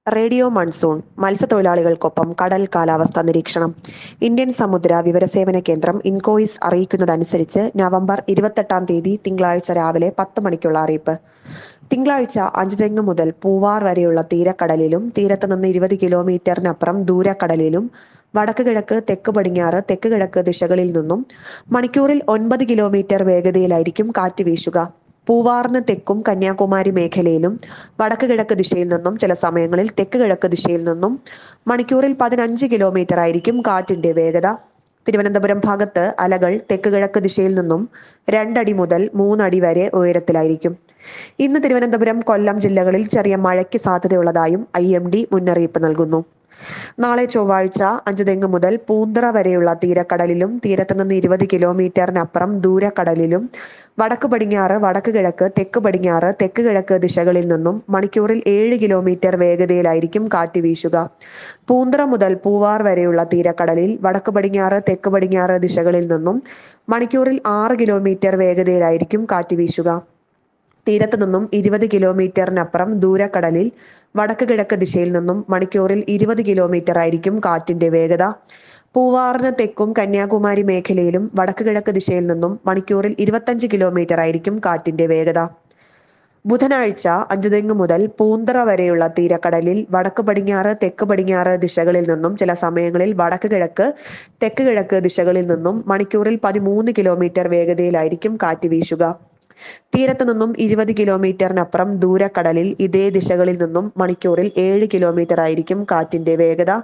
radio monsoon മത്സ്യത്തൊഴിലാളികൾക്കൊപ്പം കടൽ കാലാവസ്ഥാ നിരീക്ഷണം ഇന്ത്യൻ സമുദ്ര വിവരസേവന കേന്ദ്രം ഇൻകോയിസ് അറിയിക്കുന്നതനുസരിച്ച് നവംബർ ഇരുപത്തെട്ടാം തീയതി തിങ്കളാഴ്ച രാവിലെ പത്ത് മണിക്കുള്ള അറിയിപ്പ് തിങ്കളാഴ്ച അഞ്ചുതെങ്ങ് മുതൽ പൂവാർ വരെയുള്ള തീരക്കടലിലും തീരത്ത് നിന്ന് ഇരുപത് കിലോമീറ്ററിനപ്പുറം ദൂരക്കടലിലും വടക്ക് കിഴക്ക് തെക്ക് പടിഞ്ഞാറ് തെക്ക് കിഴക്ക് ദിശകളിൽ നിന്നും മണിക്കൂറിൽ ഒൻപത് കിലോമീറ്റർ വേഗതയിലായിരിക്കും കാറ്റ് വീശുക പൂവാറിന് തെക്കും കന്യാകുമാരി മേഖലയിലും വടക്ക് കിഴക്ക് ദിശയിൽ നിന്നും ചില സമയങ്ങളിൽ തെക്ക് കിഴക്ക് ദിശയിൽ നിന്നും മണിക്കൂറിൽ പതിനഞ്ച് കിലോമീറ്റർ ആയിരിക്കും കാറ്റിന്റെ വേഗത തിരുവനന്തപുരം ഭാഗത്ത് അലകൾ തെക്ക് കിഴക്ക് ദിശയിൽ നിന്നും രണ്ടടി മുതൽ മൂന്നടി വരെ ഉയരത്തിലായിരിക്കും ഇന്ന് തിരുവനന്തപുരം കൊല്ലം ജില്ലകളിൽ ചെറിയ മഴയ്ക്ക് സാധ്യതയുള്ളതായും ഐ എം ഡി മുന്നറിയിപ്പ് നൽകുന്നു നാളെ ചൊവ്വാഴ്ച അഞ്ചുതെങ്ങ് മുതൽ പൂന്തറ വരെയുള്ള തീരക്കടലിലും തീരത്ത് നിന്ന് ഇരുപത് കിലോമീറ്ററിനപ്പുറം ദൂരക്കടലിലും വടക്ക് പടിഞ്ഞാറ് വടക്ക് കിഴക്ക് തെക്ക് പടിഞ്ഞാറ് തെക്ക് കിഴക്ക് ദിശകളിൽ നിന്നും മണിക്കൂറിൽ ഏഴ് കിലോമീറ്റർ വേഗതയിലായിരിക്കും കാറ്റ് വീശുക പൂന്തറ മുതൽ പൂവാർ വരെയുള്ള തീരക്കടലിൽ വടക്ക് പടിഞ്ഞാറ് തെക്ക് പടിഞ്ഞാറ് ദിശകളിൽ നിന്നും മണിക്കൂറിൽ ആറ് കിലോമീറ്റർ വേഗതയിലായിരിക്കും കാറ്റ് വീശുക തീരത്ത് നിന്നും ഇരുപത് കിലോമീറ്ററിനപ്പുറം ദൂരക്കടലിൽ വടക്ക് കിഴക്ക് ദിശയിൽ നിന്നും മണിക്കൂറിൽ ഇരുപത് കിലോമീറ്റർ ആയിരിക്കും കാറ്റിന്റെ വേഗത പൂവാറിന് തെക്കും കന്യാകുമാരി മേഖലയിലും വടക്ക് കിഴക്ക് ദിശയിൽ നിന്നും മണിക്കൂറിൽ ഇരുപത്തഞ്ച് കിലോമീറ്റർ ആയിരിക്കും കാറ്റിന്റെ വേഗത ബുധനാഴ്ച അഞ്ചുതെങ്ങ് മുതൽ പൂന്തറ വരെയുള്ള തീരക്കടലിൽ വടക്ക് പടിഞ്ഞാറ് തെക്ക് പടിഞ്ഞാറ് ദിശകളിൽ നിന്നും ചില സമയങ്ങളിൽ വടക്ക് കിഴക്ക് തെക്ക് കിഴക്ക് ദിശകളിൽ നിന്നും മണിക്കൂറിൽ പതിമൂന്ന് കിലോമീറ്റർ വേഗതയിലായിരിക്കും കാറ്റ് വീശുക തീരത്ത് നിന്നും ഇരുപത് കിലോമീറ്ററിനപ്പുറം ദൂരക്കടലിൽ ഇതേ ദിശകളിൽ നിന്നും മണിക്കൂറിൽ ഏഴ് കിലോമീറ്റർ ആയിരിക്കും കാറ്റിന്റെ വേഗത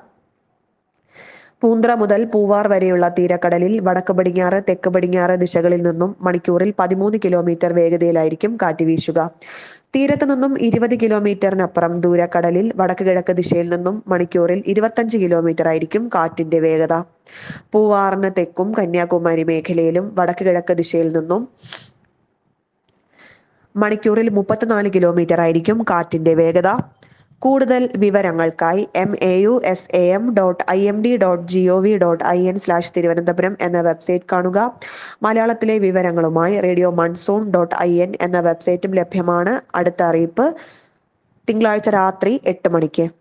പൂന്തറ മുതൽ പൂവാർ വരെയുള്ള തീരക്കടലിൽ വടക്ക് പടിഞ്ഞാറ് തെക്ക് പടിഞ്ഞാറ് ദിശകളിൽ നിന്നും മണിക്കൂറിൽ പതിമൂന്ന് കിലോമീറ്റർ വേഗതയിലായിരിക്കും കാറ്റ് വീശുക തീരത്ത് നിന്നും ഇരുപത് കിലോമീറ്ററിനപ്പുറം ദൂരക്കടലിൽ വടക്ക് കിഴക്ക് ദിശയിൽ നിന്നും മണിക്കൂറിൽ ഇരുപത്തഞ്ച് കിലോമീറ്റർ ആയിരിക്കും കാറ്റിന്റെ വേഗത പൂവാറിന് തെക്കും കന്യാകുമാരി മേഖലയിലും വടക്ക് കിഴക്ക് ദിശയിൽ നിന്നും മണിക്കൂറിൽ മുപ്പത്തിനാല് കിലോമീറ്റർ ആയിരിക്കും കാറ്റിന്റെ വേഗത കൂടുതൽ വിവരങ്ങൾക്കായി M A U S A M dot I M D dot G O V dot I N slash Thiruvananthapuram എന്ന വെബ്സൈറ്റ് കാണുക മലയാളത്തിലെ വിവരങ്ങളുമായി radio monsoon dot I N എന്ന വെബ്സൈറ്റും ലഭ്യമാണ് അടുത്ത അറിയിപ്പ് തിങ്കളാഴ്ച രാത്രി എട്ട് മണിക്ക്